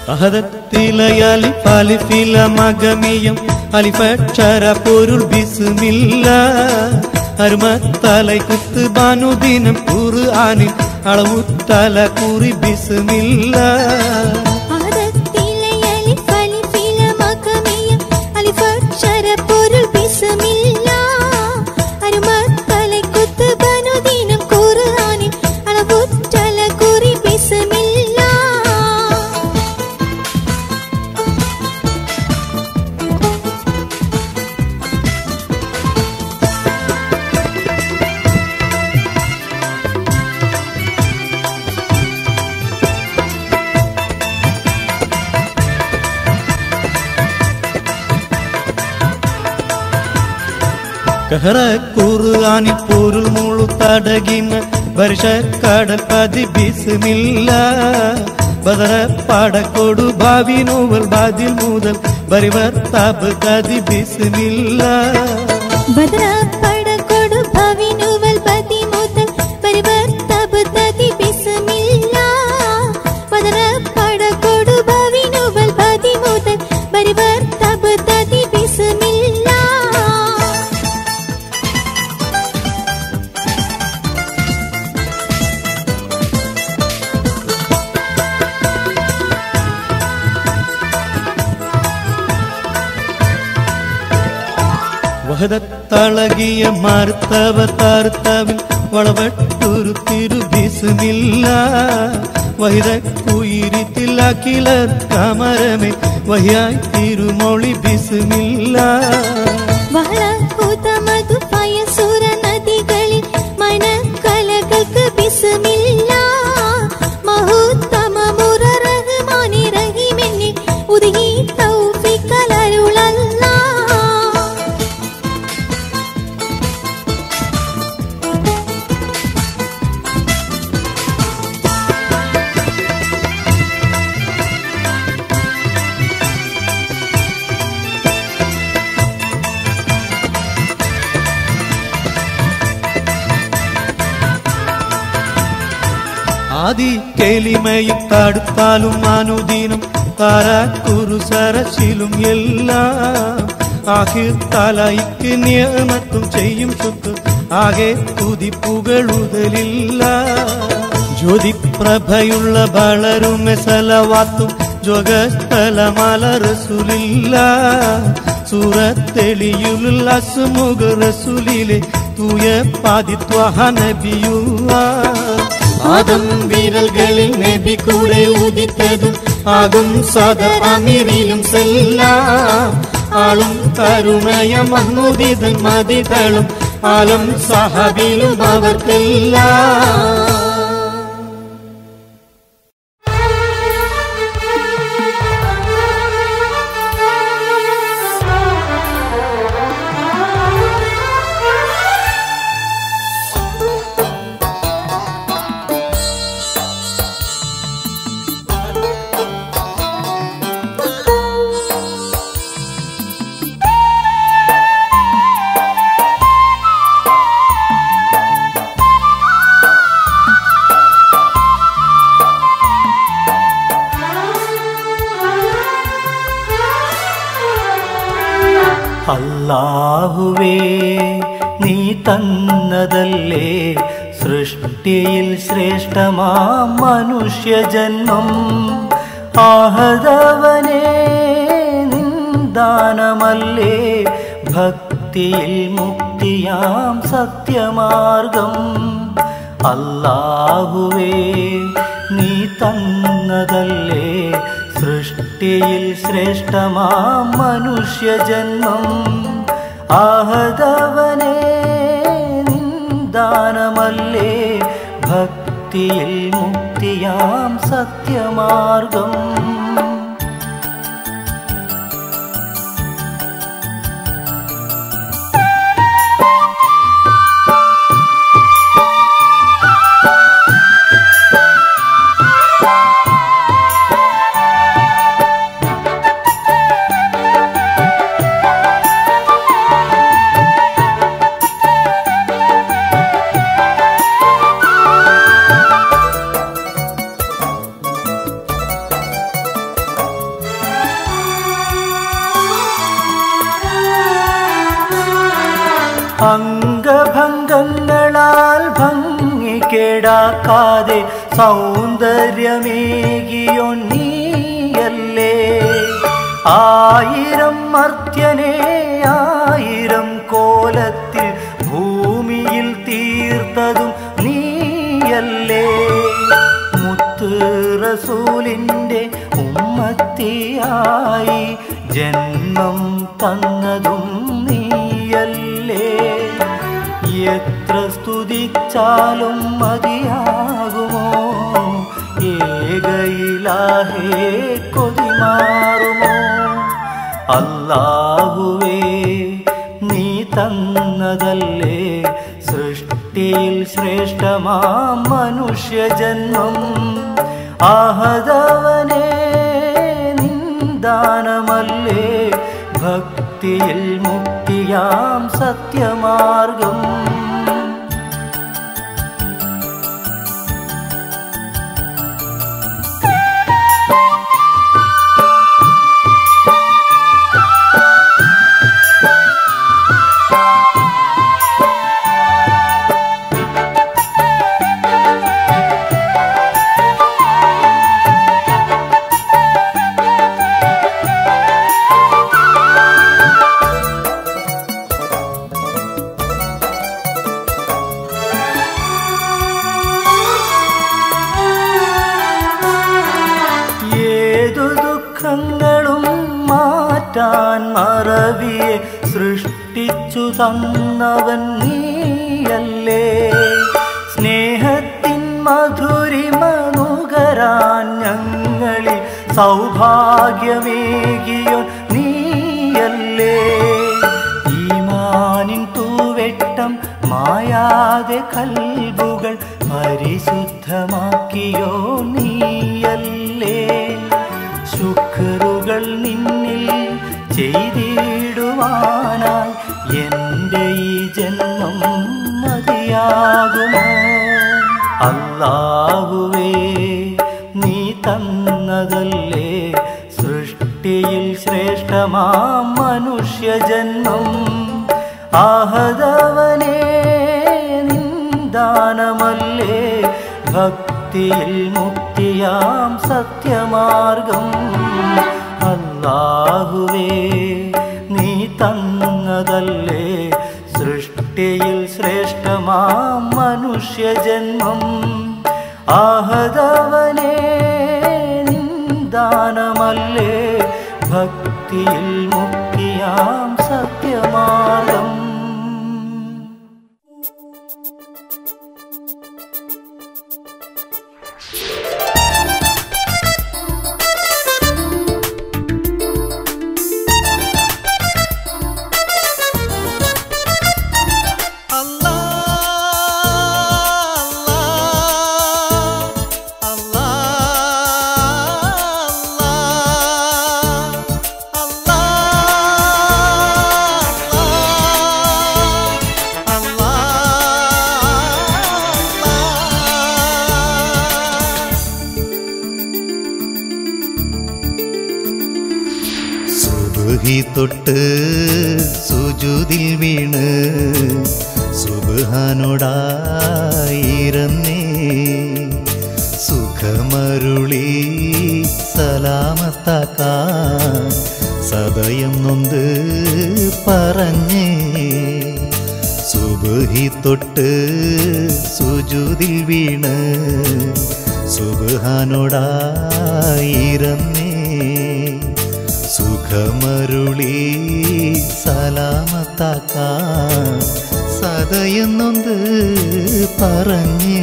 അഹദത്തിലെ അലിഫ് അലിഫില മകമിയം അലിഫക്ഷര പൊരുൾ ബിസ്മില്ല അരുമത്തலை കുത്ത് ബാനുദിനം ഖുർആനിൽ അളവുത്തല കുറി ബിസ്മില്ല ആദത്തിലെ അലിഫ് അലിഫില മഖമിയം അലിഫക്ഷര പൊരുൾ ബിസ്മില്ല അരുമത്തலை കുത്ത് ബനുദിനം ഖുർആനിൽ അളവുറ്റല കുറി ബിസ്മില്ല കഹറ ഖുർആനിൽ പൊരുൾ മുഴു തടകിന വർഷക്കടൽ പതി ബിസ്മില്ല ബദറ പാടക്കൊടു ഭാവി നോവൽ ബാതിൽ മുതൽ ബരിവർ താപ് കതി ബിസ്മില്ല ബദ്ര പടകൊടു ഭവിനുവൽ പതി മുതൽ പരിവർത്തബ് തതി ബിസ്മില്ല ബദ്ര പടകൊടു ഭവിനുവൽ പതി മുതൽ പരിവർത്തബ് തതി ബിസ്മില്ല വഹദത്തളകിയ മാർത്തവ താർത്തവിൽ വളവട്ടൊരു തിരുബിസ്മില്ല വഹിത കുയിരിത്തിലാക്കിലർ കമരമേ വഹിയായി തിരുമൊളി ബിസ്മില്ല വളഭൂതമധു പയസുര നദികളിൽ മനക്കലകൾക്ക് ബിസ്മില്ല മഹോത്തമമുറ റഹ്മാനി റഹീമെന്നിൽ ഉദയി തൗഫിക്കലരുളല്ലാ ആദി കേലിമയും തടുത്താലും അനുദിനം താരാക്കുരു സരശിലും എല്ലാം ആഹിർ തലയ്ക്ക് നിയമത്തും ചെയ്യും ചുക്ക് ആകെ തുതിപ്പുകളുതലില്ല ജ്യോതിപ്രഭയുള്ള വളരുമെ സലവാത്തും ജോഗസ്ഥലമല റസുലില്ല സൂറത്തെളിയുള്ള സുമുഖ റസുലിലെ തൂയ പാതിത്വഹ നബിയുള്ള ആദം വിരൽകളിൽ നബി കൂടെ ഉദിത്തതും ആകും സദ അമീറിലും സെല്ലാം ആളും കരുണയ മഹ്മൂദിതൻ മതിതളും ആലം സഹബിലും അവർക്കെല്ലാം അല്ലാഹുവേ നീ തന്നതല്ലേ സൃഷ്ടിയിൽ ശ്രേഷ്ഠമാം മനുഷ്യജന്മം ആഹതവനെ നിന്ദാനമല്ലേ ഭക്തിയിൽ മുക്തിയാം സത്യമാർഗം അല്ലാഹുവേ നീ തന്നതല്ലേ സൃഷ്ടിയിൽ ശ്രേഷ്ഠമാം മനുഷ്യജന്മം ആഹതവനെ നിന്ദാനമല്ലേ ഭക്തിയിൽ മുക്തിയാം സത്യമാർഗം അംഗഭംഗങ്ങളാൽ ഭംഗി കേടാക്കാതെ സൗന്ദര്യമേകിയോ നീയല്ലേ ആയിരം മർത്യനെ ആയിരം കോലത്തിൽ ഭൂമിയിൽ തീർത്തതും നീയല്ലേ മുത്ത് റസൂലിൻ്റെ ഉമ്മത്തിയായി ജന്മം തന്നതും നീയല്ലേ എത്ര സ്തുതിച്ചാലും മതിയാകുമോ ഏകയിലാഹേ കൊതിമാറുമോ അല്ലാഹുവേ നീ തന്നതല്ലേ സൃഷ്ടിയിൽ ശ്രേഷ്ഠമാം മനുഷ്യജന്മം ആഹതവനെ നിന്ദാനമല്ലേ ഭക്തിയിൽ മുക്തിയാം സത്യമാർഗം ഏതു ദുഃഖങ്ങളും മാറ്റാൻ മറവിയെ സൃഷ്ടിച്ചു തന്നവൻ നീയല്ലേ സ്നേഹത്തിൻ മധുരിമ നുകരാൻ ഞങ്ങളിൽ സൗഭാഗ്യമേകിയോ നീയല്ലേ ഈമാനിൻ തൂവെട്ടം മായാതെ കൽബുകൾ പരിശുദ്ധമാക്കിയോ നീയല്ലേ ശുക്രുകൾ നിന്നിൽ ചെയ്തിടുവാനായി എൻ്റെ ഈ ജന്മം മതിയാകുമോ അല്ലാഹുവേ നീ തന്നതല്ലേ സൃഷ്ടിയിൽ ശ്രേഷ്ഠമാം മനുഷ്യജന്മം ആഹതവനെ നിന്ദാനമല്ലേ ഭക്തിയിൽ മുക്തിയാം സത്യമാർഗം അല്ലാഹുവേ നീ തന്നതല്ലേ സൃഷ്ടിയിൽ ശ്രേഷ്ഠമാം മനുഷ്യജന്മം ആഹതവനെ നിന്ദാനമല്ലേ ഭക്തിയിൽ മുക്തിയാം സത്യമാർഗം സുബഹി തൊട്ട് സുജുതിൽ വീണ് സുബാനോടായിരന്നേ സുഖമരുളി സലാമത്താക്കാൻ സദയം നൊന്ത് പറഞ്ഞേ സുബഹി തൊട്ട് സുജുതിൽ വീണ് സുബാനോടായിരന്നേ സുഖമരുളി സലാമത്താക്കാൻ സദയെന്നൊന്ന് പറഞ്ഞേ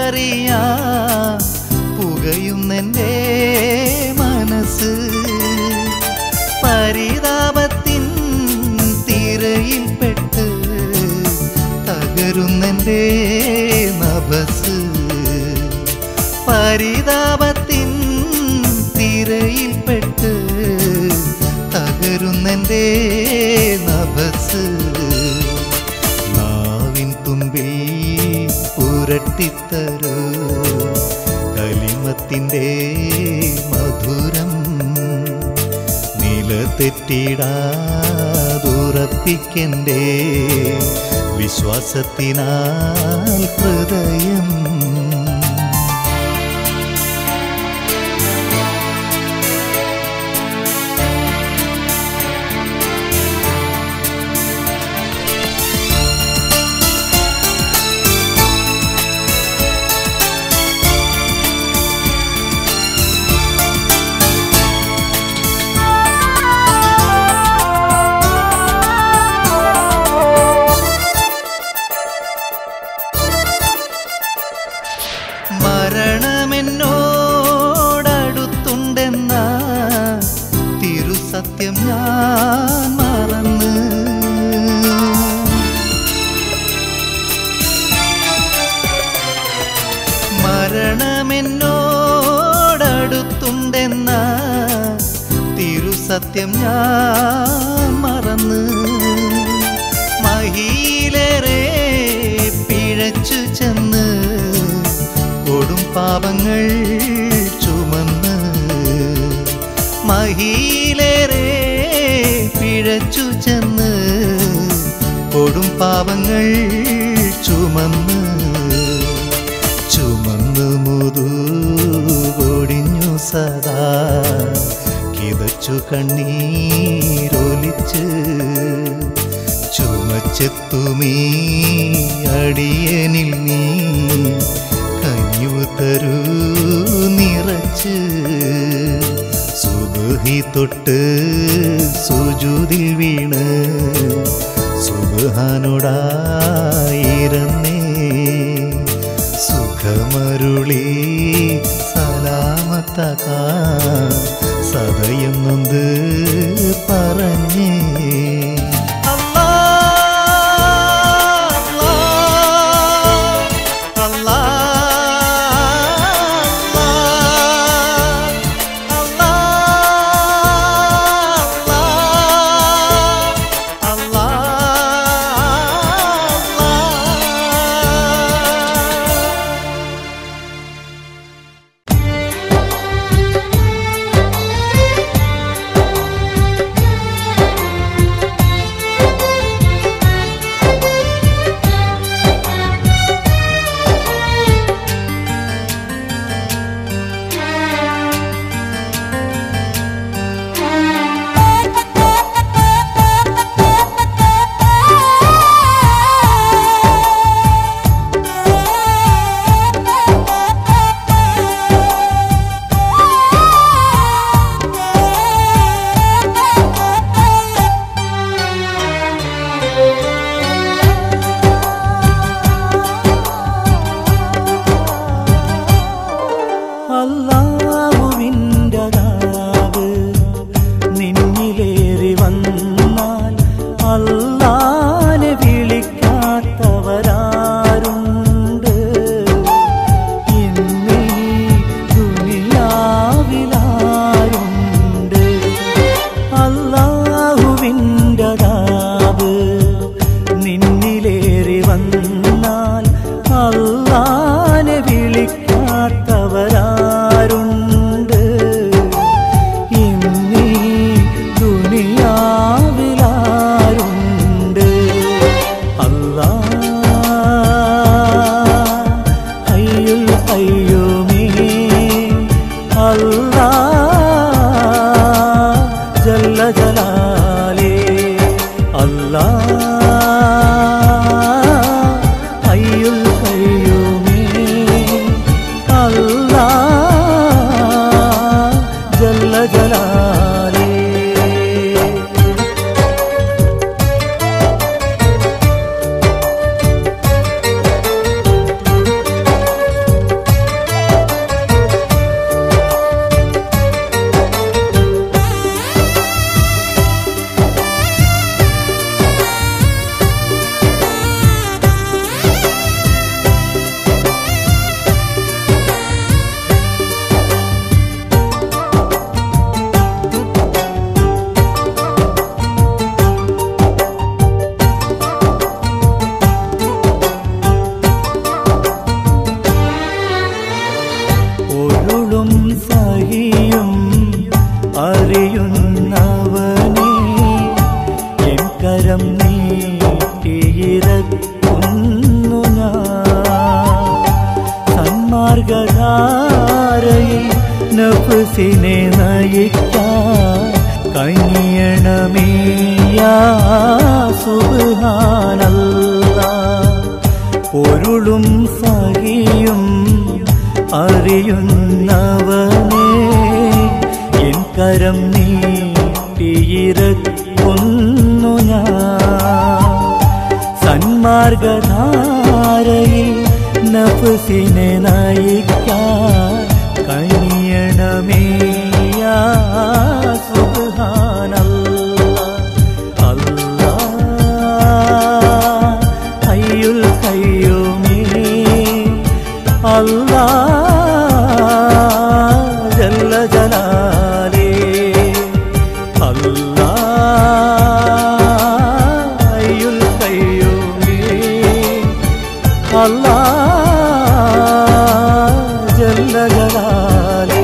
കണ്ടറിയാ പുകയുന്നെൻ്റെ മനസ്സ് പരിതാപത്തിൻ തിരയിൽപ്പെട്ട് തകരുന്നെൻ്റെ നഭസ് പരിതാപത്തിൻ തിരയിൽപ്പെട്ട് തകരുന്നെൻ്റെ നഭസ് നാവിൻ തുമ്പിൽ പുരട്ടിത്തരൂ കലിമത്തിൻ്റെ മധുരം നിലതെറ്റിടാതുറപ്പിക്കൻ്റെ വിശ്വാസത്തിനാൽ ഹൃദയം മരണമെന്നോടടുത്തുണ്ടെന്ന തിരുസത്യം ഞാൻ മറന്ന് മരണമെന്നോടടുത്തുണ്ടെന്ന തിരുസത്യം ഞാൻ മറന്ന് മഹിയിലേറെ പിഴച്ചു ചെന്ന് കൊടും പാപങ്ങൾ ചുമന്ന് മഹിയിലേറെ പിഴച്ചു ചെന്ന് കൊടും പാപങ്ങൾ ചുമന്ന് ചുമന്ന് മുതുകൊടിഞ്ഞു സദാ കിതച്ചു കണ്ണീരൊലിച്ച് ചുമച്ചെത്തുമീ അടിയനിൽ നീ കഞ്ഞു തരൂ നിറച്ച് സുബഹി തൊട്ട് സുജുതിൽ വീണ് സുബഹാനോടായിരുന്നേ സുഖമരുളി സലാമത്തകാ സദയം നൊന്ത് പറഞ്ഞേ അല്ലാ അല്ലാ അല്ലാ അല്ലാ അല്ലാ അല്ലാഹുവിൻ്റെതാവ് നിന്നിലേറി വന്നാൽ അല്ലാനെ വിളിക്കാത്തവരാരുണ്ട് ഇന്നീ ദുനിയാവിലാരുണ്ട് അല്ലാഹുവിൻ്റെതാവ് നിന്നിലേറി വന്നാൽ അല്ലാനെ വിളിക്കാത്തവരാരുണ്ട് ഇന്നീ ദുനിയാവിലാരുണ്ട് അല്ലാ അയ്യുൽ അയ്യോമേ അല്ലാ ജല്ല ജലാലേ അല്ലാ അയ്യുൽ അയ്യോമേ സ്വർഗധാരയിൽ നഫ്സിനെ നയിക്കാൻ കനിയണമേയാ സുബ്ഹാനല്ല പൊരുളും സഹിയും അറിയുന്നവനേ എൻ കരം നീട്ടിയിരക്കുന്നു ഞാൻ സന്മാർഗധാരയിൽ നഫ്സിനെ നയിക്കാൻ കനിയണമേയാ സുബ്ഹാനല്ല അല്ലാ ഹയ്യുൽ ഖയ്യൂമേ അല്ലാ ജല്ല ജലാലേ അല്ലാ ഹയ്യുൽ ഖയ്യൂമേ അല്ലാ ജല്ല ജലാലേ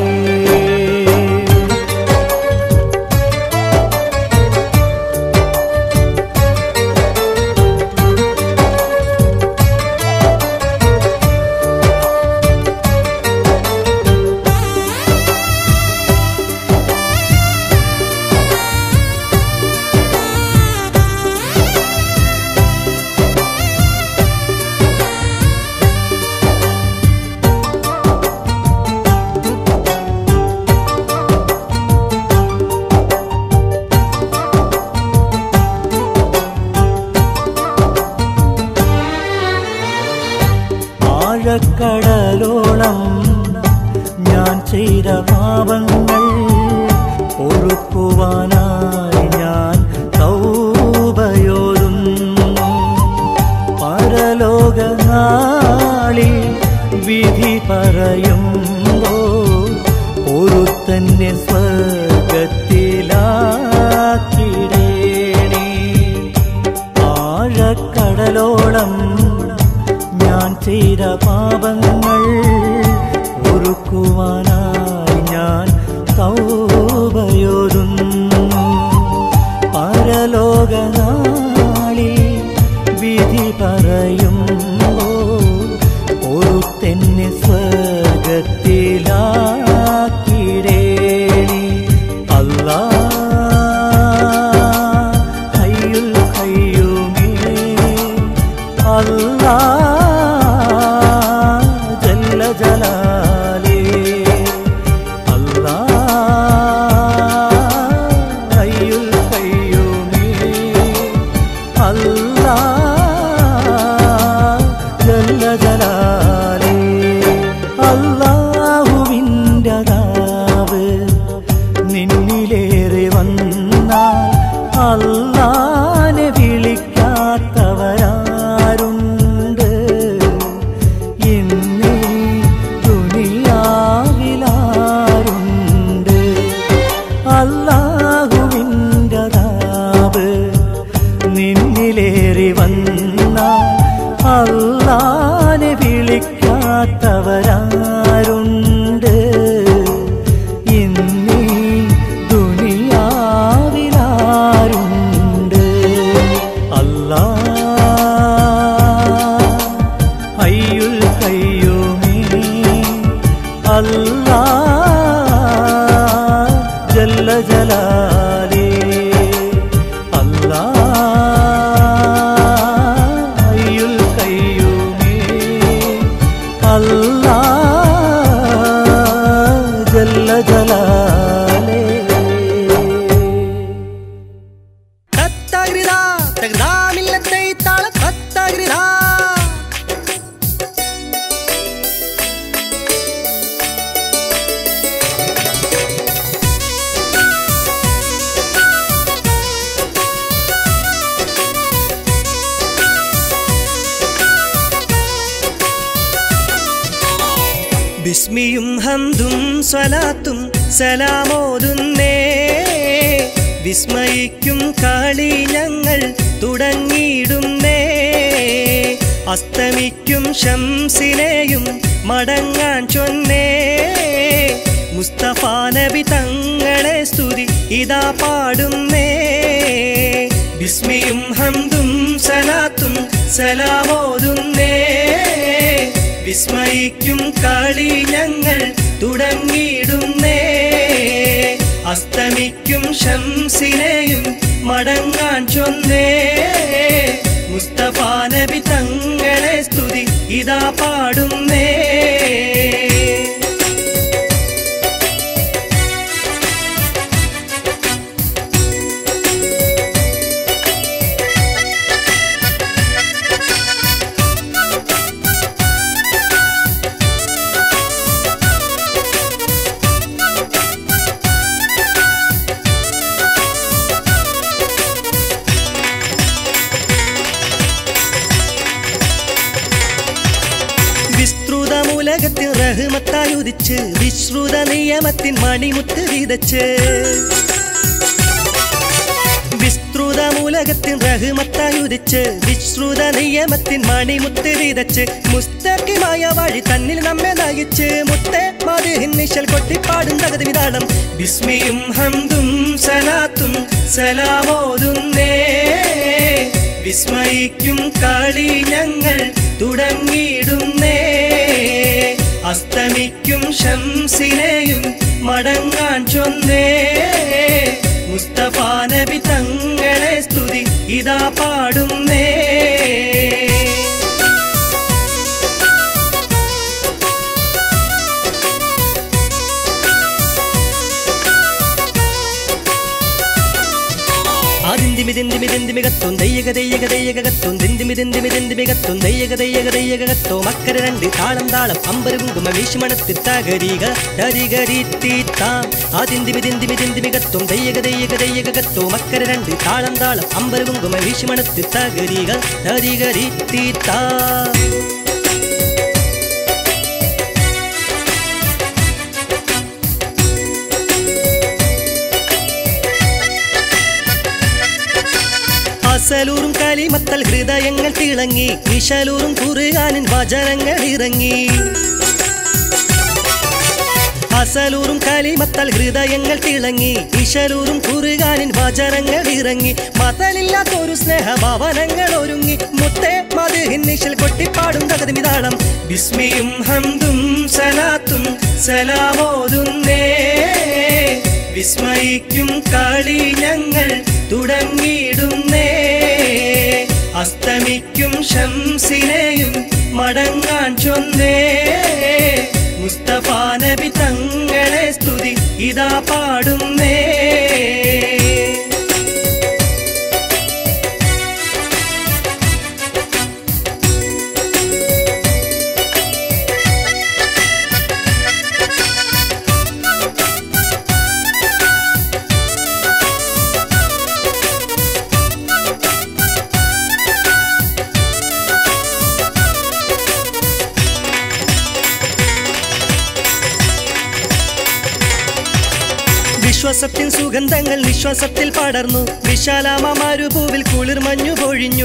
ആഴക്കടലോളം ഞാൻ ചെയ്ത പാപങ്ങൾ പൊറുക്കുവാനായി ഞാൻ തൗബയോരുന്നു പരലോകനാളിൽ വിധി പറയുമ്പോ ഒരുത്തന്നെ സ്വർഗത്തിലാക്കിടേണേ ആഴക്കടലോളം ഞാൻ ചെയ്ത പാപങ്ങൾ ഒരുക്കുവാനായി ഞാൻ തൗബയോരുന്നു പരലോകനാളിൽ വിധി പറയുമ്പോ ഒരുത്തെന്നെ സ്വർഗത്തിലാക്കിടേണി അല്ലാ ഹയ്യുൽ ഖയ്യൂമേ അല്ലാ ജല്ല ജലാലേ അല്ലാ ഹയ്യുൽ ഖയ്യൂമേ അല്ലാ ജല്ല ജലാലേ അല്ലാഹുവിൻ്റെതാവ് നിന്നിലേറെ വന്നാൽ അല്ലാനെ വിളിക്കാത്തവരാരുണ്ട് ഇന്നീ ദുനിയാവിലാരുണ്ട് അല്ലാഹുവിൻ്റെതാവ് നിന്നിലേറി വന്നാൽ അല്ലാനെ വിളിക്കാത്തവരാരുണ്ട് ഇന്നീ ദുനിയാവിലാരുണ്ട് അല്ലാ അയ്യുൽ കയ്യൂമേ അല്ലാ ജല്ല ജലാലേ അല്ലാ അയ്യുൽ കയ്യൂമേ അല്ലാ ജല്ല ജലാലേ തത്തഗ്രിതാ തഗ്ദാമില്ലത്തൈ താള തത്തഗ്രിതാ ബിസ്മിയും ഹന്തും സ്വലാത്തും സലാമോതുന്നേ വിസ്മയിക്കും കളി ഞങ്ങൾ തുടങ്ങിയിടുന്നേ അസ്തമിക്കും ശംസിനെയും മടങ്ങാൻ ചൊന്നേ മുസ്തഫ നബി തങ്ങളെ സ്തുതി ഇതാ പാടുന്നേ ബിസ്മിയും ഹന്തും സലാത്തും സലാമോതുന്നേ വിസ്മയിക്കും കളി ഞങ്ങൾ തുടങ്ങിയിടുന്നേ അസ്തമിക്കും ശംസിനെയും മടങ്ങാൻ ചൊന്നേ മുസ്തഫ നബി തങ്ങളെ സ്തുതി ഇതാ പാടുന്നേ വിസ്തൃത മൂലകത്തിൽ റഹ്മത്തായി ഉദിച്ച് വിശ്രുത നിയമത്തിൻ മണിമുത്ത് വിതച്ച് വിസ്തൃത മൂലകത്തിൻ റഹ്മത്തായി ഉദിച്ച് വിശ്രുത നിയമത്തിൻ മണിമുത്ത് വിതച്ച് മുസ്തക്കിമായ വഴി തന്നിൽ നമ്മെ നയിച്ച് മുത്തേ മതിഹിൻ നിശൽ കൊട്ടിപ്പാടും തകതി വിതാളം ബിസ്മിയും ഹംദും സലാത്തും സലാമോതുന്നേ വിസ്മയിക്കും കളി ഞങ്ങൾ തുടങ്ങിയിടുന്നേ അസ്തമിക്കും ശംസിനെയും മടങ്ങാൻ ചൊന്നേ മുസ്തഫ നബി തങ്ങളെ സ്തുതി ഇതാ പാടുന്നേ ആദിന്തിമിതിന്തിമിതിന്തിമികത്തും ദയ്യക ദയ്യക ദയ്യകത്തും ദിന്തിമിതിന്തിമിതിന്തിമികത്തും ദയ്യക ദയ്യക ദയ്യകത്തോ മക്കര രണ്ട് താളം താളം അമ്പര കുങ്കുമ വീശുമണത്തി തകരിക തരികരി തീത്താം ആദിന്തിമിതിന്തിമിതിന്തിമികത്തും ദയ്യക ദയ്യക ദയ്യകത്തോ മക്കര രണ്ട് താളം താളം അമ്പര കുങ്കുമ വീശുമണത്തി തകരിക തരികരി തീത്താം അസലൂറും കലിമത്തൽ ഹൃദയങ്ങൾ തിളങ്ങി വിശലൂറും കുറുകാനിൻ വചനങ്ങൾ ഇറങ്ങി അസലൂറും കലിമത്തൽ ഹൃദയങ്ങൾ തിളങ്ങി ഇശലൂറും കുറുകാനിൻ വചനങ്ങൾ ഇറങ്ങി മതലില്ലാത്തൊരു സ്നേഹഭവനങ്ങൾ ഒരുങ്ങി മുത്തേ മതിഹിന്നിശൽ കൊട്ടിപ്പാടും തകതിമിതാളം ബിസ്മിയും ഹംദും സലാത്തും സലാമോതുന്നേ വിസ്മയിക്കും കളി ഞങ്ങൾ തുടങ്ങിയിടുന്നേ അസ്തമിക്കും ശംസിനെയും മടങ്ങാൻ ചൊന്നേ മുസ്തഫ നബി തങ്ങളെ സ്തുതി ഇതാ പാടുന്നേ വിശ്വാസത്തിൻ സുഗന്ധങ്ങൾ നിശ്വാസത്തിൽ പടർന്നു വിശാലാമരുഭൂവിൽ കുളിർ മഞ്ഞു പൊഴിഞ്ഞു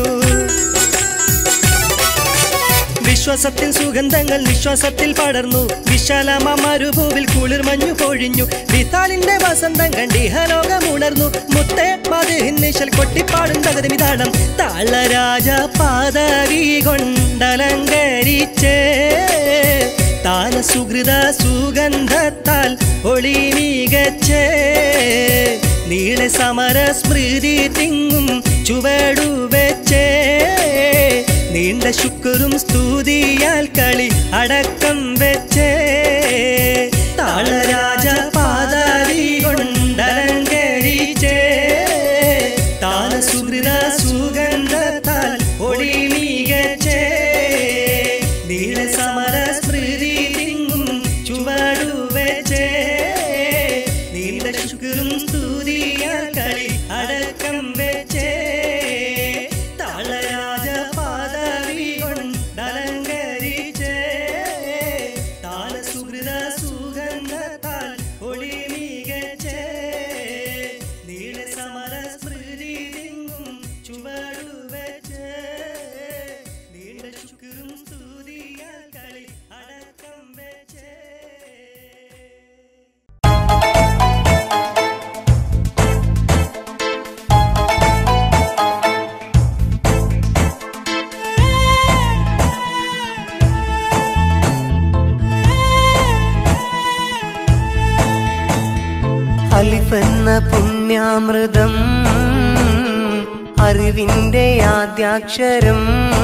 വിശ്വാസത്തിൻ സുഗന്ധങ്ങൾ നിശ്വാസത്തിൽ പടർന്നു വിശാലമരുഭൂവിൽ കുളിർ മഞ്ഞു പൊഴിഞ്ഞു വിത്താലിന്റെ വസന്തം കണ്ടിഹലോകമുണർന്നു മുത്തേ മതിഹിന്നിശൽ കൊട്ടിപ്പാടും തകതിമിതാളം താളരാജ പാദവി കൊണ്ടലങ്കരിച്ചേ താന സുഹൃത സുഗന്ധത്താൽ ഒളി മികച്ചേ നീളെ സമര സ്മൃതി തിങ്ങും ചുവടു വെച്ചേ നീണ്ട ശുക്രും സ്തുതിയാൽ കളി അടക്കം വെച്ചേ താളരാജ പാദവി കൊണ്ടലങ്കരിച്ചേ താന സുഹൃത സുഗന്ധത്താൽ ഒളി മികച്ചേ നീള സമര സ്മൃതി തിങ്ങും ചുവടു വെച്ചേ നീണ്ട ശുക്രും സ്തുതിയാൽ കളി അടക്കം വെച്ചേ താളരാജ പാദവി കൊണ്ടലങ്കരിച്ചേ താന സുഹൃത സുഗന്ധത്താൽ ഒളി മികച്ചേ നീള സമര സ്മൃതി തിങ്ങും ചുവടു വെച്ചേ നീണ്ട ശുക്രും സ്തുതിയാൽ കളി അടക്കം പുണ്യാമൃതം അറിവിന്റെ ആദ്യാക്ഷരം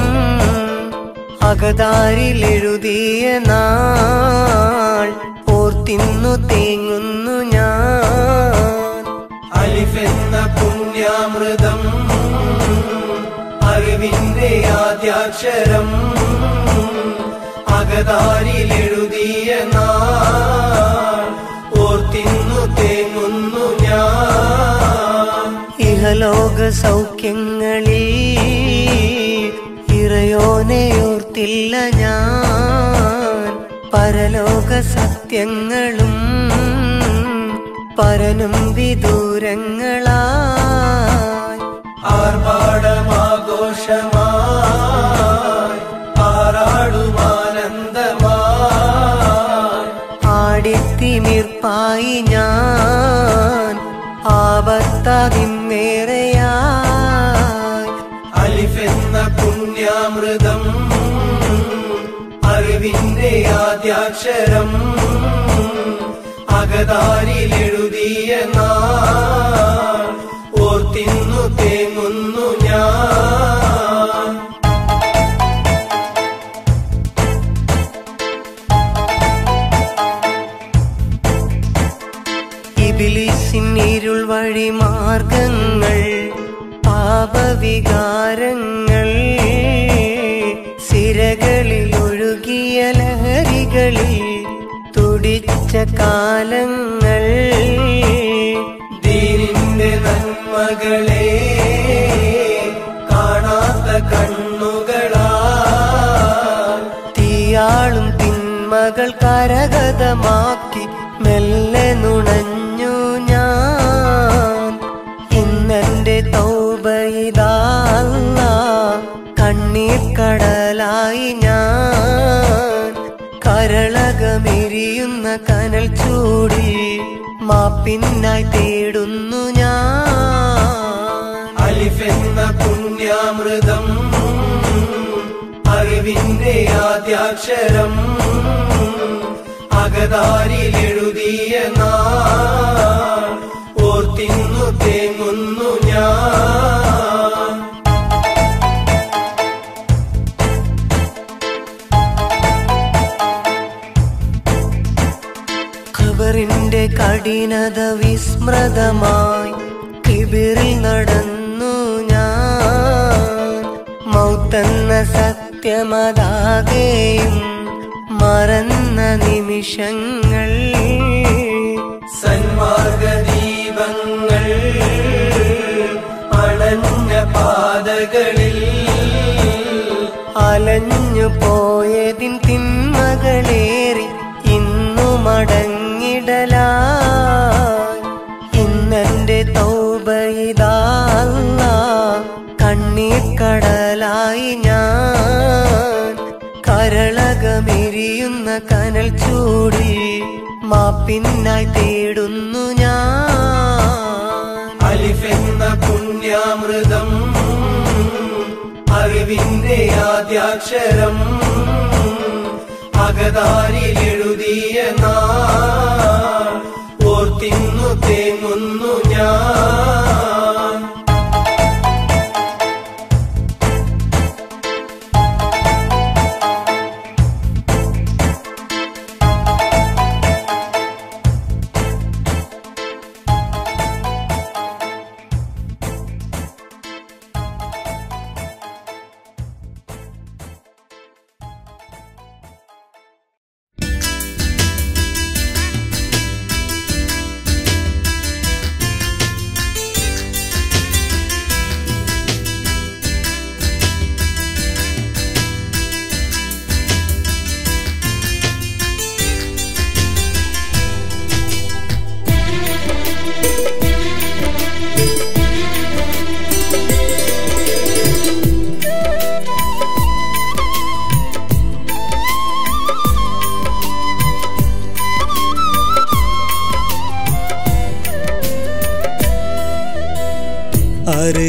അകതാരിലെഴുതിയ നാൾ ഓർത്തിന്നു തേങ്ങുന്നു ഞാൻ അലിഫെന്ന പുണ്യാമൃതം അറിവിന്റെ ആദ്യാക്ഷരം അകതാരിലെഴുതിയ നാൾ ഓർത്തിന്നു തേങ്ങുന്നു ഞാൻ ഇഹലോക സൗഖ്യങ്ങളിൽ ഇറയോനെ ഓർത്തില്ല ഞാൻ പരലോക സത്യങ്ങളും പരനും വിദൂരങ്ങളായി ആർഭാടമാഘോഷമായി ആറാടുമാനന്ദമായി ആടിത്തിമിർപ്പായി ഞാൻ ആപത്താതിന്നേറെയായി അലിഫെന്ന പുണ്യാമൃതം അറിവിന്റെ ആദ്യാക്ഷരം അകതാരിലെഴുതിയ നാൾ ഓർത്തിന്നു തേങ്ങുന്നു ഞാൻ ഇബിലിസിൻ ഇരുൾ വഴി മാർഗങ്ങൾ പാപവികാരങ്ങൾ സിരകളിൽ ഒഴുകിയ ലഹരികളിൽ തുടിച്ച കാലങ്ങൾ ദീനിന്റെ നന്മകളെ കാണാത്ത കണ്ണുകളാ തീയാളും തിന്മകൾ കരഗതമാക്കി മെല്ലെ നുണഞ്ഞു ഞാൻ ഇന്നെന്റെ തൗബയിതാല്ല കണ്ണീർ കടലായി ഞാൻ കരളകമെരിയുന്ന കനൽ ചൂടി മാപ്പിന്നായി തേടുന്നു ഞാൻ അലിഫെന്ന പുണ്യാമൃതം അറിവിന്റെ ആദ്യാക്ഷരം അകതാരിലെഴുതിയ നാൾ ഓർത്തിന്നു തേങ്ങുന്നു ഞാൻ ഖബറിന്റെ കഠിനത വിസ്മൃതമായി കിബിറിൽ നടന്നു ഞാൻ മൗത്തെന്ന സത്യമതാകെയും മറന്ന നിമിഷങ്ങൾ സന്മാർഗദീപങ്ങൾ അണഞ്ഞ പാതകളിൽ അലഞ്ഞു പോയതിൻ തിന്മകളേറി ഇന്നു മടങ്ങിടലായി ഇന്നെന്റെ തൗബയിതാല്ല കണ്ണീർ കടലായി ഞാൻ കരളകമെരിയുന്ന കനൽ ചൂടി മാപ്പിന്നായി തേടുന്നു ഞാൻ അലിഫെന്ന പുണ്യാമൃതം അറിവിന്റെ ആദ്യാക്ഷരം അകതാരിലെഴുതിയ നാൾ ഓർത്തിന്നു തേങ്ങുന്നു ഞാൻ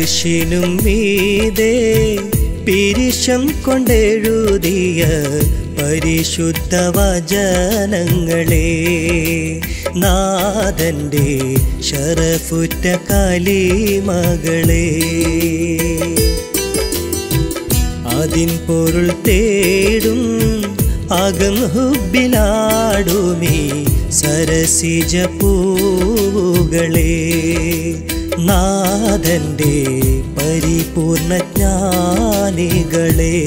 അർഷിനും മീതേ പിരിശം കൊണ്ടെഴുതിയ പരിശുദ്ധ വചനങ്ങളെ നാഥൻ്റെ ശരഫുറ്റ കലിമകളെ അതിൻ പൊരുൾ തേടും അകം ഹുബിലാടുമീ സരസിജ പൂവുകളെ നാഥൻ്റെ പരിപൂർണ ജ്ഞാനികളെ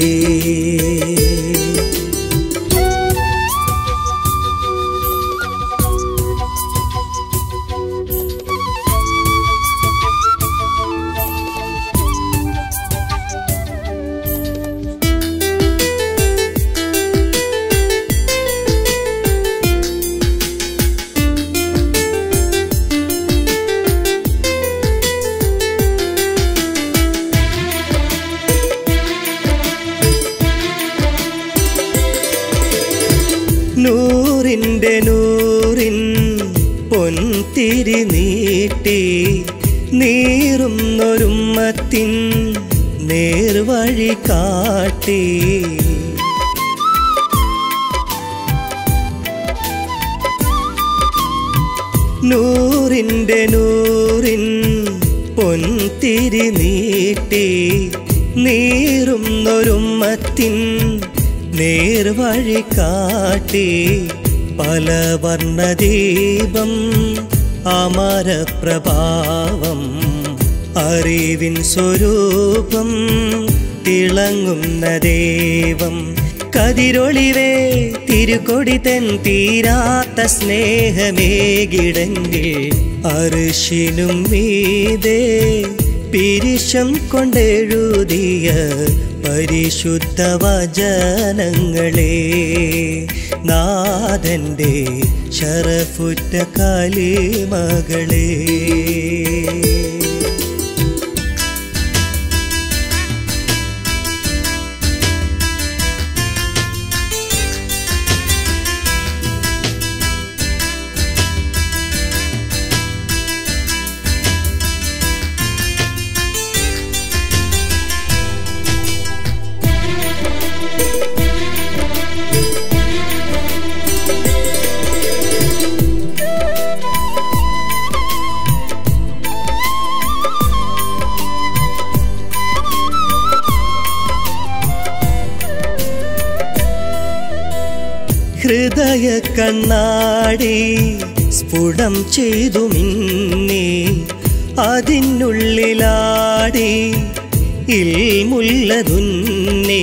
നൂറിൻ്റെ നൂറിൻ പൊൻതിരി നീട്ടി നീറുന്നൊരുമ്മത്തിൻ നേർവഴി കാട്ടി നൂറിൻ്റെ നൂറിൻ പൊൻതിരി നീട്ടി നീറുന്നൊരുമ്മത്തിൻ നേർവഴി കാട്ടി പല വർണ്ണദീപം അമരപ്രഭാവം അറിവിൻ സ്വരൂപം തിളങ്ങുന്ന ദേവം കതിരൊളിവേ തിരുകൊടി തൻ തീരാത്ത സ്നേഹമേകിടങ്കിൽ അർഷിനും മീതേ പിരിശം കൊണ്ടെഴുതിയ പരിശുദ്ധ വചനങ്ങളെ നാഥൻ്റെ ശരഫുറ്റ കാലിമകളെ ഹൃദയ കണ്ണാടി സ്ഫുടം ചെയ്തു മിന്നി അതിനുള്ളിലാടി ഇൽമുല്ലതുന്നേ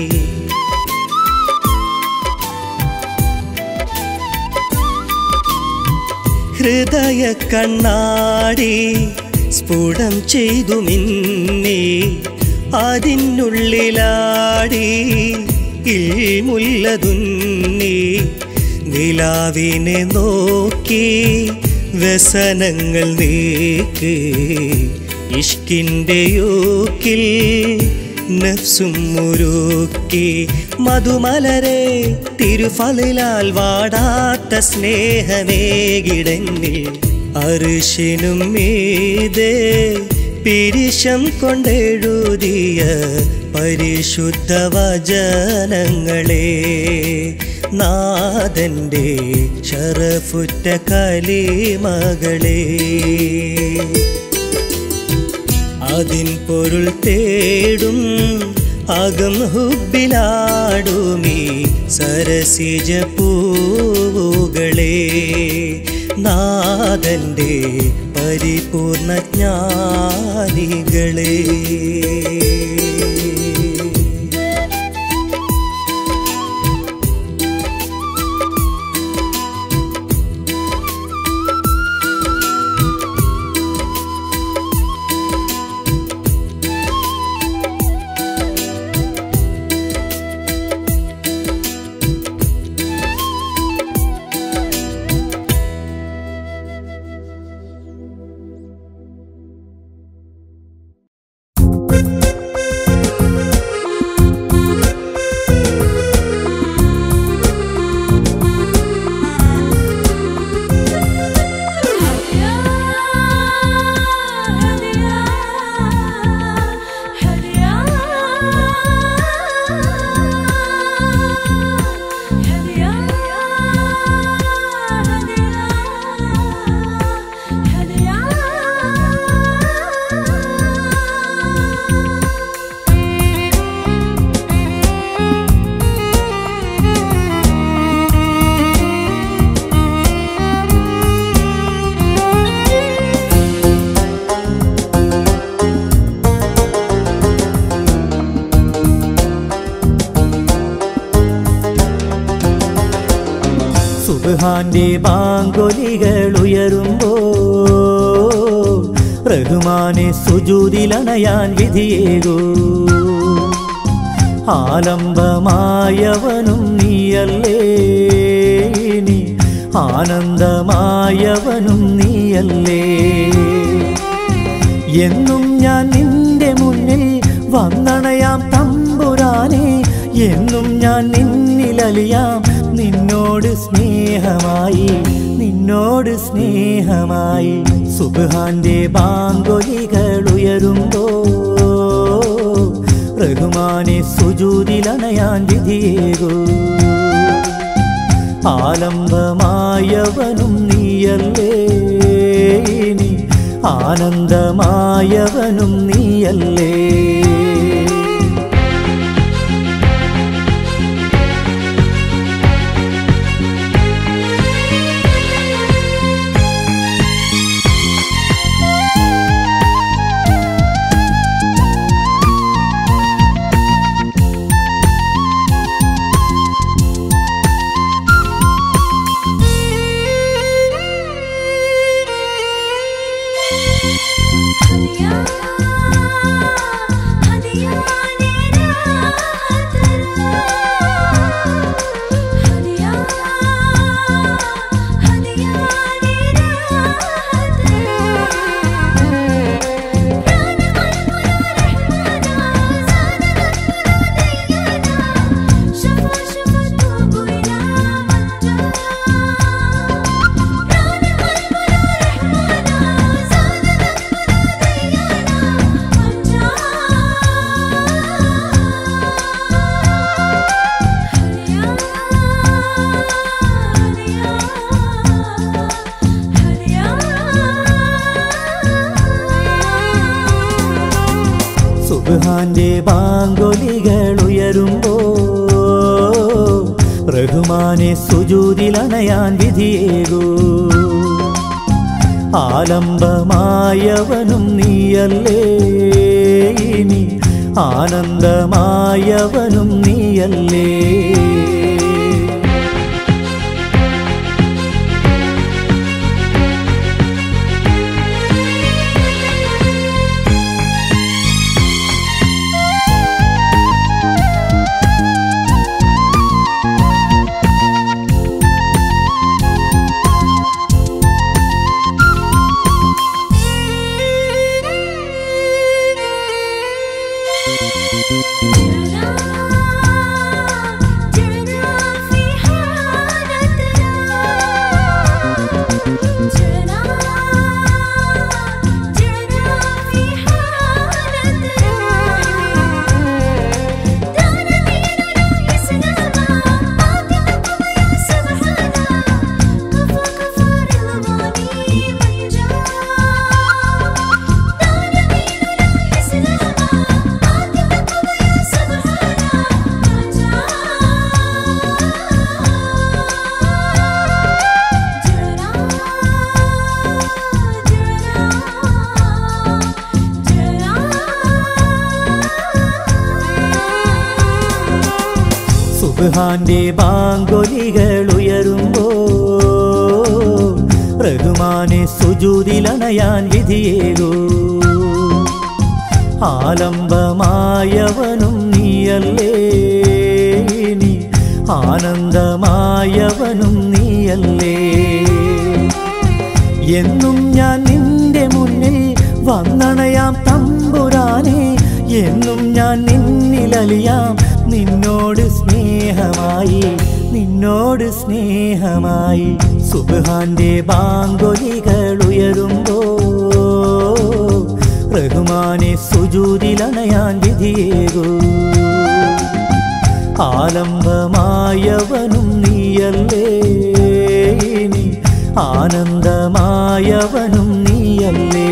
ഹൃദയ കണ്ണാടി സ്ഫുടം ചെയ്തു മിന്നി അതിനുള്ളിലാടി ഇൽമുല്ലതുന്നി നിലാവിനെ നോക്കി വ്യസനങ്ങൾ നീക്ക് ഇഷ്കിൻ്റെ യൂക്കിൽ നഫ്സും മുരുക്കി മധുമലരെ തിരുഫലിലാൽ വാടാത്ത സ്നേഹമേകിടന്നിൽ അർഷിനും മീതേ പിരിശം കൊണ്ടെഴുതിയ പരിശുദ്ധ വചനങ്ങളെ നാഥൻ്റെ ശരഫുറ്റ കലിമകളെ അതിൻ പൊരുൾ തേടും അകം ഹുബിലാടുമീ സരസിജ പൂവുകളെ നാഥൻ്റെ പരിപൂർണ ജ്ഞാനികളെ സുബാന്റെ ബാങ്കൊലികൾ ഉയരുമ്പോ റഹ്മാനെ സുജൂതിലണയാൻ വിധിയേകൂ ആലംബമായവനും നീയല്ലേ ഇനി ആനന്ദമായവനും നീയല്ലേ എന്നും ഞാൻ നിന്റെ മുന്നിൽ വന്നണയാം തമ്പുരാനെ എന്നും ഞാൻ നിന്നിലലിയാം നിന്നോട് സ്നേഹമായി നിന്നോട് സ്നേഹമായി സുബാന്റെ ബാങ്കൊലികൾ ഉയരുമ്പോ റഹ്മാനെ സുജൂതിലണയാൻ വിധിയേകൂ ആലംബമായവനും നീയല്ലേ ഇനി ആനന്ദമായവനും നീയല്ലേ ഹദിയാ ഹദിയാ നേരാ ഹദിയാ ഹദിയാ നേരാ شفا شفا توبوا إلى സുബാന്റെ ബാങ്കൊലികൾ ഉയരുമ്പോ റഹ്മാനെ സുജൂതിലണയാൻ വിധിയേകൂ ആലംബമായവനും നീയല്ലേ ഇനി ആനന്ദമായവനും നീയല്ലേ جئنا جئنا في حالتنا جئنا جئنا في حالتنا دعنا ديننا إسلاما عاقبكم يا سبحانا كفى كفى رضواني من جاء دعنا ديننا إسلاما عاقبكم يا سبحانا من جاء جرى جرى സുബാന്റെ ബാങ്കൊലികൾ ഉയരുമ്പോ റഹ്മാനെ സുജൂതിലണയാൻ വിധിയേകൂ ആലംബമായവനും നീയല്ലേ ഇനി ആനന്ദമായവനും നീയല്ലേ എന്നും ഞാൻ നിന്റെ മുന്നിൽ വന്നണയാം തമ്പുരാനെ എന്നും ഞാൻ നിന്നിലലിയാം നിന്നോട് സ്നേഹമായി നിന്നോട് സ്നേഹമായി സുബാന്റെ ബാങ്കൊലികൾ ഉയരുമ്പോ റഹ്മാനെ സുജൂതിലണയാൻ വിധിയേകൂ ആലംബമായവനും നീയല്ലേ ഇനി ആനന്ദമായവനും നീയല്ലേ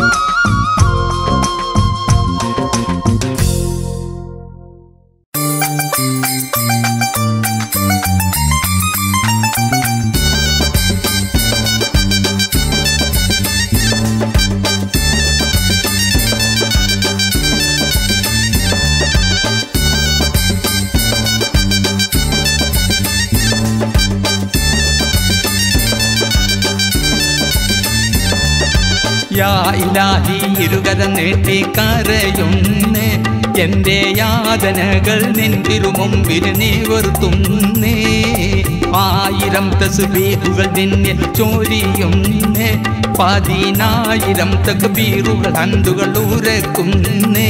هديا യാ ഇലാഹി ഇരുകര നീട്ടി കരയുന്നേ എന്റെ യാതനകൾ നിന്തിരുമുമ്പിൽ നീ വെറുത്തുന്നേ ആയിരം തസ്ബീഹുകൾ നിന്നിൽ ചോരിയുന്നേ പതിനായിരം തക്ബീറുകൾ ഹന്തുകൾ ഉരക്കുന്നേ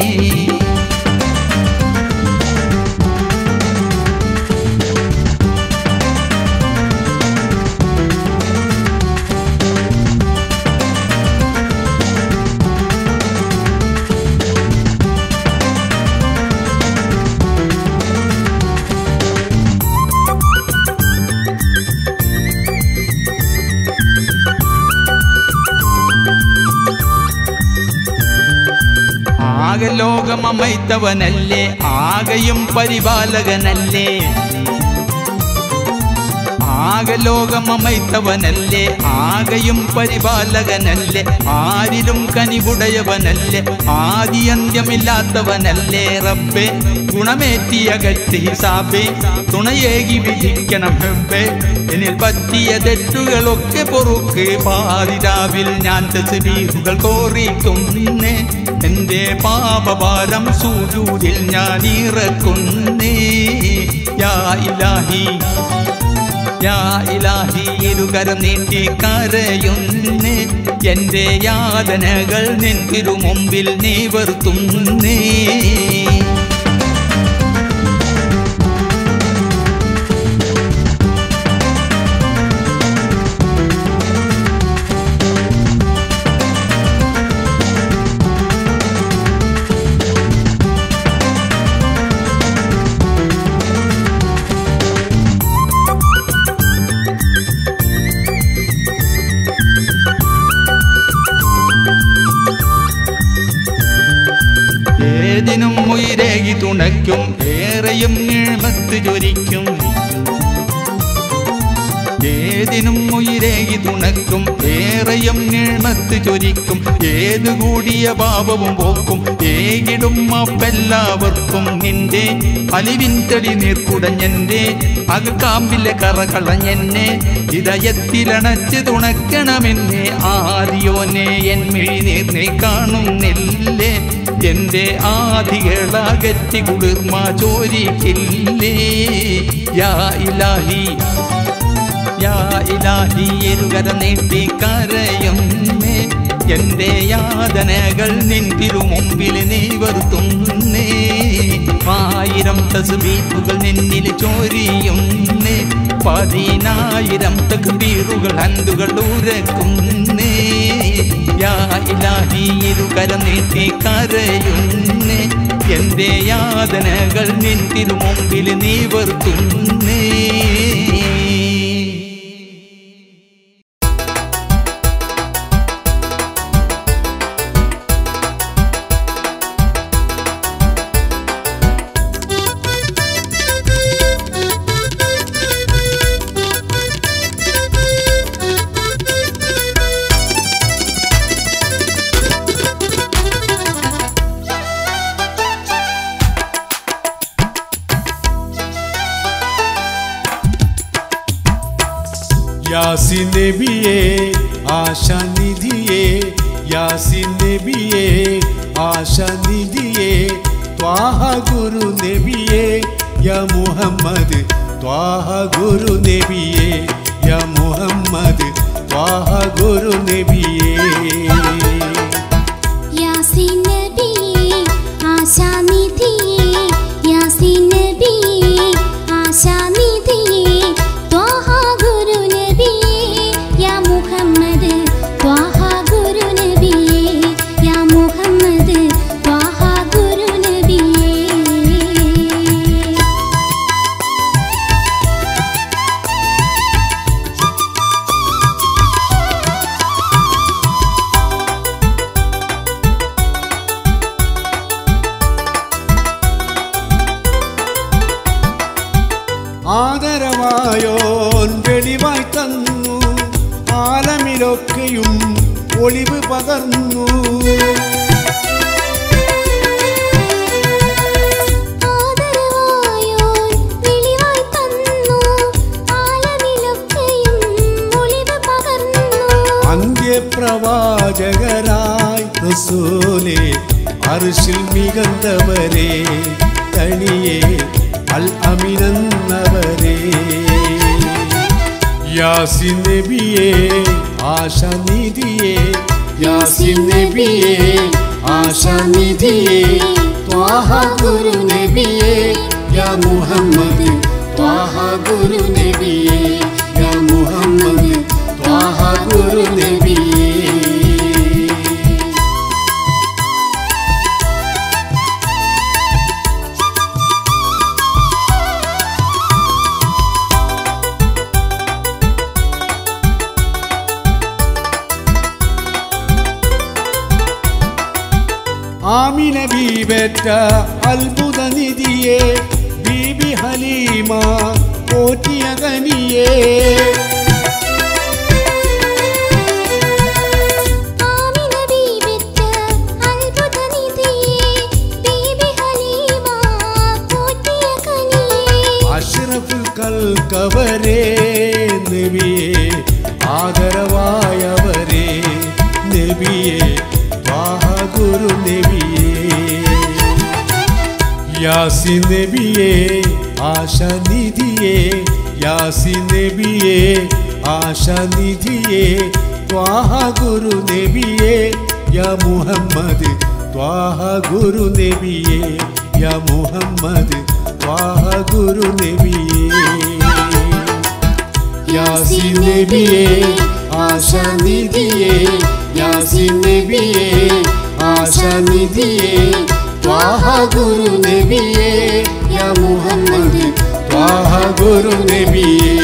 ആകെ ലോകമമൈത്തവനല്ലേ ആകെയും പരിപാലകനല്ലേ ആകെ ലോകമമൈത്തവനല്ലേ ആകെയും പരിപാലകനല്ലേ ആരിലും കനിവുടയവനല്ലേ ആദിയന്ത്യമില്ലാത്തവനല്ലേ റബ്ബേ ഗുണമേറ്റിയകറ്റി ഹിസാബേ തുണയേകി വിധിക്കണം ഹെബ്ബേ എന്നിൽ പറ്റിയ തെറ്റുകളൊക്കെ പൊറുക്ക് പാതിരാവിൽ ഞാൻ തസ്ബീഹുകൾ കോറിക്കുന്നേ എന്റെ പാപഭാരം സൂചൂരിൽ ഞാൻ ഇറക്കുന്നേ യാ ഇലാഹി യാ ഇലാഹി ഇരുകരം നീട്ടി കരയുന്നേ എന്റെ യാതനകൾ നിൻ തിരുമുമ്പിൽ നീ വെറുത്തുന്നേ ഏതിനും ഉയരേകി തുണയ്ക്കും ഏറെയും നീഴ്മത്ത് ചൊരിക്കും ഏതിനും ഉയരേകി തുണക്കും ഏറെയും നീഴ്മത്ത് ചൊരിക്കും ഏത് കൂടിയ പാപവും പോക്കും ഏകിടും അപ്പെല്ലാവർക്കും നിന്റെ അലിവിൻ തെളി നീർക്കുടഞ്ഞെന്റെ അകക്കാമ്പിലെ കറകളഞ്ഞെന്നെ ഇതയത്തിലണച്ച് തുണക്കണമെന്നെ ആദിയോനെ എൻ മിഴിനീർ നീ കാണുന്നില്ലേ എന്റെ ആദികളകറ്റി കുളിർമ ചോരിക്കില്ലേ യാ ഇലാഹി യാ ഇലാഹി ഇരുകര നീട്ടി കരയുന്നേ എന്റെ യാതനകൾ നിൻ തിരുമുമ്പിൽ നീ വെറുത്തുന്നേ ആയിരം തസ്ബീഹുകൾ നിന്നിൽ ചോരിയുന്നേ പതിനായിരം തക്ബീറുകൾ ഹന്തുകൾ ഉരക്കുന്നേ യാ ഇലാഹി ഇരുകര നീട്ടി കരയുന്നേ എന്റെ യാതനകൾ നിൻ തിരുമുമ്പിൽ നീ വെറുത്തുന്നേ യാസിൻ നബിയെ ആശാനിധിയെ യാസിൻ നബിയെ ആശാനിധിയെ ത്വാഹ ഗുരു നബിയെ യ മുഹമ്മദ് ത്വാഹ ഗുരു നബിയെ യ മുഹമ്മദ് ത്വാഹ ഗുരു നബിയെ യാസീൻ നബിയേ ആശാനിധിയേ യാസീൻ നബിയേ ആശാനിധിയേ ത്വാഹ ഗുരു നബിയേ യാ മുഹമ്മദ് ത്വാഹ ഗുരു നബിയേ യാ മുഹമ്മദ് ത്വാഹ ഗുരു നബിയേ ആദരവായോൻ വെളിവായി തന്നു ആലമിലൊക്കെയും ഒളിവ് പകർന്നു ആദരവായോൻ വെളിവായി തന്നു ആലമിലൊക്കെയും ഒളിവ് പകർന്നു അന്ത്യപ്രവാചകരായി റസൂലേ അർഷിൽ മികന്തവരെ തണിയെ അൽ അമിനന്നവരെ യാസിൻ നബിയെ ആശാനിധിയെ യാസിൻ നബിയെ ആശാനിധിയെ ത്വാഹ ഗുരു നബിയെ യാ മുഹമ്മദ് ത്വാഹ ഗുരു നബിയെ യാ മുഹമ്മദ് ത്വാഹ ഗുരു നബിയെ ആമിന ബീബറ്റ അത്ഭുത നിധിയെ ബീബി ഹലീമ പോറ്റിയ കനിയേ ആമിന ബീബിറ്റ അത്ഭുതനിധിയെ ബീബി ഹലീമ പോറ്റിയ കനിയേ അഷ്റഫുൽ കൽക്കവരെ നബിയെ ആദരവായവരെ നബിയെ ത്വാഹ ഗുരു നബിയെ യാസി നബിയെ ആശാനിധിയെ യാസി നബിയെ ആശാനിധിയെ ത്വാഹ ഗുരു നബിയെ യാ മുഹമ്മദ് ത്വാഹ ഗുരു നബിയെ യാ മുഹമ്മദ് ത്വാഹ ഗുരു നബിയെ യാസി നബിയെ ആശാനിധിയെ യാസി നബിയെ ആശാനിധിയെ ത്വാഹ ഗുരു നബിയെ യാ മുഹമ്മദ് ത്വാഹ ഗുരു നബിയെ